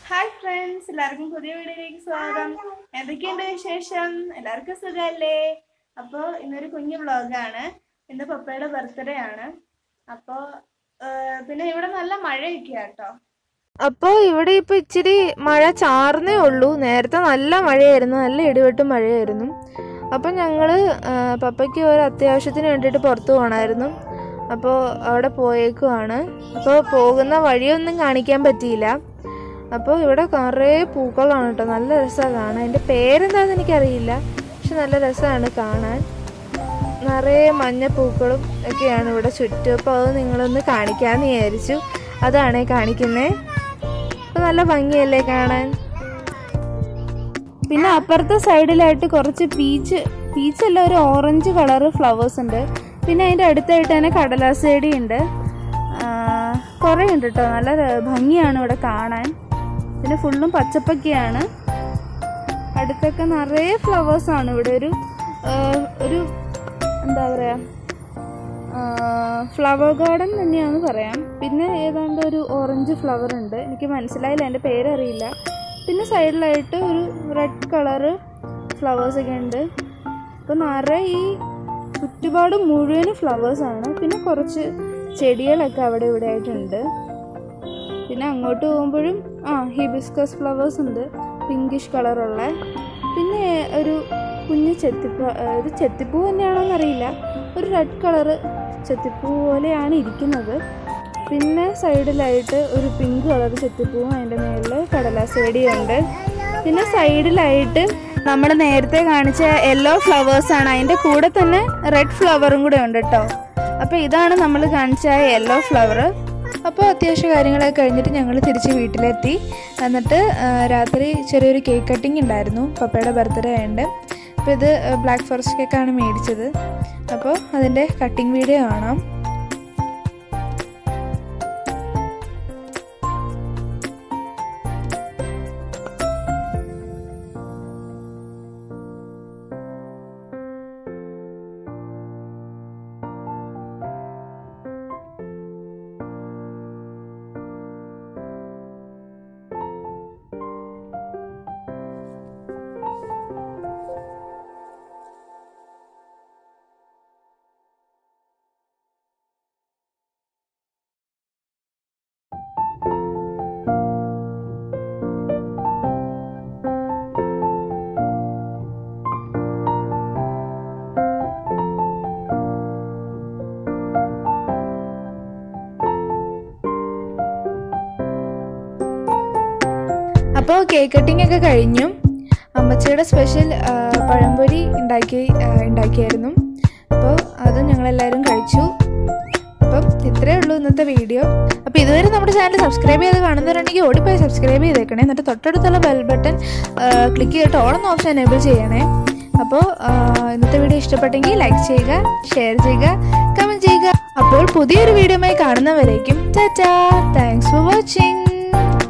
hi friends എല്ലാവർക്കും പുതിയ വീഡിയോയിലേക്ക് സ്വാഗതം എന്തൊക്കെയുണ്ട് വിശേഷം എല്ലാവർക്കും സുഖമല്ലേ അപ്പോൾ ഇന്നൊരു കുഞ്ഞു വ്ളോഗാണ് ഇന്ന് പപ്പയുടെ ബർത്ത്ഡേ ആണ് അപ്പോൾ പിന്നെ ഇവിടെ നല്ല മഴയൊക്കെയാ കേട്ടോ അപ്പോൾ ഇവിടെ ഇപ്പൊ ഇച്ചിരി മഴ ചാർന്നേ ഉള്ളൂ നേരത്തെ നല്ല മഴയായിരുന്നു നല്ല ഇടിവെട്ടും മഴയായിരുന്നു അപ്പം ഞങ്ങൾ പപ്പയ്ക്ക് ഒരു അത്യാവശ്യത്തിന് വേണ്ടിയിട്ട് പുറത്തു പോകണമായിരുന്നു അപ്പോൾ അവിടെ പോയേക്കുവാണ് അപ്പോൾ പോകുന്ന വഴിയൊന്നും കാണിക്കാൻ പറ്റിയില്ല അപ്പോൾ ഇവിടെ കുറേ പൂക്കളാണ് കേട്ടോ നല്ല രസമാണ് കാണാൻ അതിൻ്റെ പേരെന്താണെന്ന് എനിക്കറിയില്ല പക്ഷെ നല്ല രസമാണ് കാണാൻ നിറയെ മഞ്ഞ പൂക്കളും ഒക്കെയാണ് ഇവിടെ ചുറ്റും അപ്പോൾ അത് നിങ്ങളൊന്ന് കാണിക്കാമെന്ന് വിചാരിച്ചു അതാണ് കാണിക്കുന്നത് അപ്പോൾ നല്ല ഭംഗിയല്ലേ കാണാൻ പിന്നെ അപ്പുറത്തെ സൈഡിലായിട്ട് കുറച്ച് പീച്ച് പീച്ച് അല്ല ഒരു ഓറഞ്ച് കളറ് ഫ്ലവേഴ്സ് ഉണ്ട് പിന്നെ അതിൻ്റെ അടുത്തായിട്ട് തന്നെ കടലാസ് ചെടി ഉണ്ട് കുറേ ഉണ്ട് കേട്ടോ നല്ല ര- ഭംഗിയാണ് ഇവിടെ കാണാൻ പിന്നെ ഫുള്ളും പച്ചപ്പൊക്കെയാണ് അടുത്തൊക്കെ നിറയെ ഫ്ലവേഴ്സ് ആണ് ഇവിടെ ഒരു ആ, ഒരു എന്താ പറയുക ഫ്ലവർ ഗാർഡൻ തന്നെയാണെന്ന് പറയാം പിന്നെ ഏതാണ്ട് ഒരു ഓറഞ്ച് ഫ്ലവർ ഉണ്ട് എനിക്ക് മനസ്സിലായില്ല എൻ്റെ പേരറിയില്ല പിന്നെ സൈഡിലായിട്ട് ഒരു റെഡ് കളറ് ഫ്ലവേഴ്സ് ഒക്കെ ഉണ്ട് അപ്പോൾ നിറയെ ഈ ചുറ്റുപാട് മുഴുവനും ഫ്ലവേഴ്സാണ് പിന്നെ കുറച്ച് ചെടികളൊക്കെ അവിടെ ഇവിടെ ആയിട്ടുണ്ട് പിന്നെ അങ്ങോട്ട് പോകുമ്പോഴും ആ ഹിബിസ്കസ് ഫ്ലവേഴ്സ് ഉണ്ട് പിങ്കിഷ് കളറുള്ള പിന്നെ ഒരു കുഞ്ഞ് ചെത്തിപ്പൂ ഒരു ചെത്തിപ്പൂ തന്നെയാണോ എന്നറിയില്ല ഒരു റെഡ് കളറ് ചെത്തിപ്പൂ പോലെയാണ് ഇരിക്കുന്നത് പിന്നെ സൈഡിലായിട്ട് ഒരു പിങ്ക് കളർ ചെത്തിപ്പൂവും അതിൻ്റെ മേളിൽ കടലാസ് ചെടിയുണ്ട് പിന്നെ സൈഡിലായിട്ട് നമ്മൾ നേരത്തെ കാണിച്ച യെല്ലോ ഫ്ലവേഴ്സാണ് അതിൻ്റെ കൂടെ തന്നെ റെഡ് ഫ്ലവറും കൂടെ ഉണ്ട് കേട്ടോ അപ്പോൾ ഇതാണ് നമ്മൾ കാണിച്ച യെല്ലോ ഫ്ലവർ അപ്പോൾ അത്യാവശ്യ കാര്യങ്ങളൊക്കെ കഴിഞ്ഞിട്ട് ഞങ്ങൾ തിരിച്ച് വീട്ടിലെത്തി എന്നിട്ട് ആ, രാത്രി ചെറിയൊരു കേക്ക് കട്ടിങ് ഉണ്ടായിരുന്നു പപ്പയുടെ ബർത്ത്ഡേ ആയതുകൊണ്ട് അപ്പോൾ ഇത് ബ്ലാക്ക് ഫോറസ്റ്റ് കേക്കാണ് മേടിച്ചത് അപ്പോൾ അതിൻ്റെ കട്ടിങ് വീഡിയോ കാണാം അപ്പോൾ കേക്ക് കട്ടിംഗ് ഒക്കെ കഴിഞ്ഞു അമ്മച്ചിയുടെ സ്പെഷ്യൽ ആ, പഴംപൊരി ഉണ്ടാക്കി ആ, ഉണ്ടാക്കിയായിരുന്നു അപ്പോൾ അതും ഞങ്ങളെല്ലാവരും കഴിച്ചു അപ്പം ഇത്രയേ ഉള്ളൂ ഇന്നത്തെ വീഡിയോ അപ്പോൾ ഇതുവരെ നമ്മുടെ ചാനൽ സബ്സ്ക്രൈബ് ചെയ്ത് കാണുന്നവരുണ്ടെങ്കിൽ ഓടിപ്പോയി സബ്സ്ക്രൈബ് ചെയ്തേക്കണേ എന്നിട്ട് തൊട്ടടുത്തുള്ള ബെൽ ബട്ടൺ ക്ലിക്ക് ചെയ്തിട്ട് ഓളം ഓപ്ഷൻ എനേബിൾ ചെയ്യണേ അപ്പോൾ ആ, ഇന്നത്തെ വീഡിയോ ഇഷ്ടപ്പെട്ടെങ്കിൽ ലൈക്ക് ചെയ്യുക ഷെയർ ചെയ്യുക കമൻറ്റ് ചെയ്യുക അപ്പോൾ പുതിയൊരു വീഡിയോയുമായി കാണുന്നവരേക്കും ടാറ്റാ താങ്ക്സ് ഫോർ വാച്ചിങ്